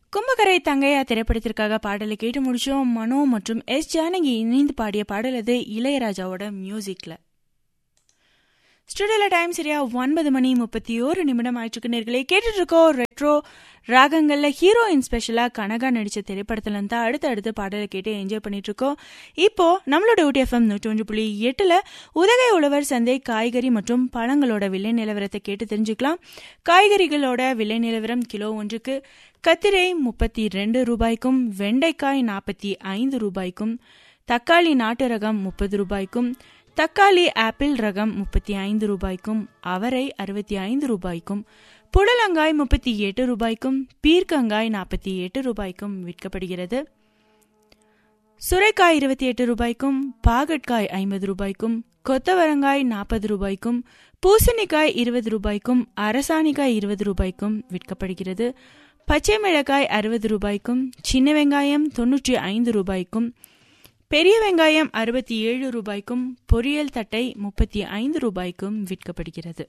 கும்பகரை தங்கையா திரைப்படத்திற்காக பாடலை கேட்டு முடிச்சோம் மனோ மற்றும் எஸ் ஜானகி இணைந்து பாடிய பாடல் அது இளையராஜாவோட மியூசிக்ல ஸ்டுடியோல டைம் சரியா ஒன்பது மணி முப்பத்தி ஓரு நிமிடம் ஆயிட்டு நேர்களை கேட்டுட்டு இருக்கோம் ரெட்ரோ ராகங்கள்ல ஹீரோயின் ஸ்பெஷலா கனகா நடிச்ச திரைப்படத்துல இருந்தா அடுத்து அடுத்து பாடலை கேட்டு என்ஜாய் பண்ணிட்டு இருக்கோம் இப்போ நம்மளோட ஊட்டி எஃப்எம் நூற்றி ஒன்று புள்ளி எட்டுல உதகை உழவர் சந்தை காய்கறி மற்றும் பழங்களோட விலை நிலவரத்தை கேட்டு தெரிஞ்சுக்கலாம் காய்கறிகளோட விலை நிலவரம் கிலோ ஒன்றுக்கு கத்திரை முப்பத்தி ரெண்டு ரூபாய்க்கும் வெண்டைக்காய் நாற்பத்தி ஐந்து ரூபாய்க்கும் தக்காளி நாட்டு ரகம் முப்பது ரூபாய்க்கும் தக்காளி ஆப்பிள் ரகம் முப்பத்தி ஐந்து ரூபாய்க்கும் அவரை அறுபத்தி ஐந்து ரூபாய்க்கும் புடலங்காய் முப்பத்தி எட்டு ரூபாய்க்கும் பீர்க்கங்காய் நாற்பத்தி எட்டு ரூபாய்க்கும் விற்கப்படுகிறது சுரைக்காய் இருபத்தி எட்டு ரூபாய்க்கும் பாகற்காய் ஐம்பது ரூபாய்க்கும் கொத்தவரங்காய் நாற்பது ரூபாய்க்கும் பூசணிக்காய் இருபது ரூபாய்க்கும் அரசாணிக்காய் இருபது ரூபாய்க்கும் விற்கப்படுகிறது பச்சை மிளகாய் அறுபது ரூபாய்க்கும் சின்ன வெங்காயம் தொன்னூற்றி ஐந்து ரூபாய்க்கும் பெரிய வெங்காயம் அறுபத்தி ஏழு ரூபாய்க்கும் பொரியல் தட்டை முப்பத்தி ஐந்து ரூபாய்க்கும் விற்கப்படுகிறது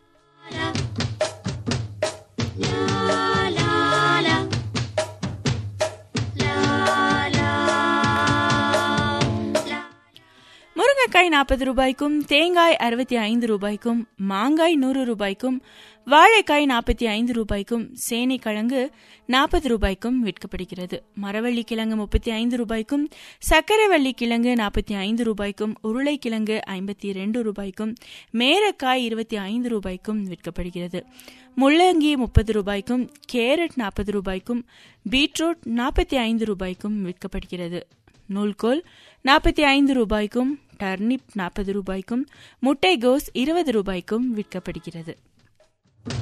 முருங்கைக்காய் நாற்பது ரூபாய்க்கும் தேங்காய் அறுபத்தி ஐந்து ரூபாய்க்கும் மாங்காய் நூறு ரூபாய்க்கும் வாழைக்காய் நாற்பத்தி ஐந்து ரூபாய்க்கும் சேனைக்கிழங்கு நாற்பது ரூபாய்க்கும் விற்கப்படுகிறது மரவள்ளி கிழங்கு முப்பத்தி ஐந்து ரூபாய்க்கும் சர்க்கரைவள்ளி கிழங்கு நாற்பத்தி ஐந்து ரூபாய்க்கும் உருளைக்கிழங்கு ஐம்பத்தி ரெண்டு ரூபாய்க்கும் மேரக்காய் இருபத்தி ஐந்து ரூபாய்க்கும் விற்கப்படுகிறது முள்ளங்கி முப்பது ரூபாய்க்கும் கேரட் நாற்பது ரூபாய்க்கும் பீட்ரூட் நாற்பத்தி ஐந்து ரூபாய்க்கும் விற்கப்படுகிறது நூல்கோல் நாற்பத்தி ஐந்து ரூபாய்க்கும் டர்னிப் நாற்பது ரூபாய்க்கும் முட்டைகோஸ் இருபது ரூபாய்க்கும் விற்கப்படுகிறது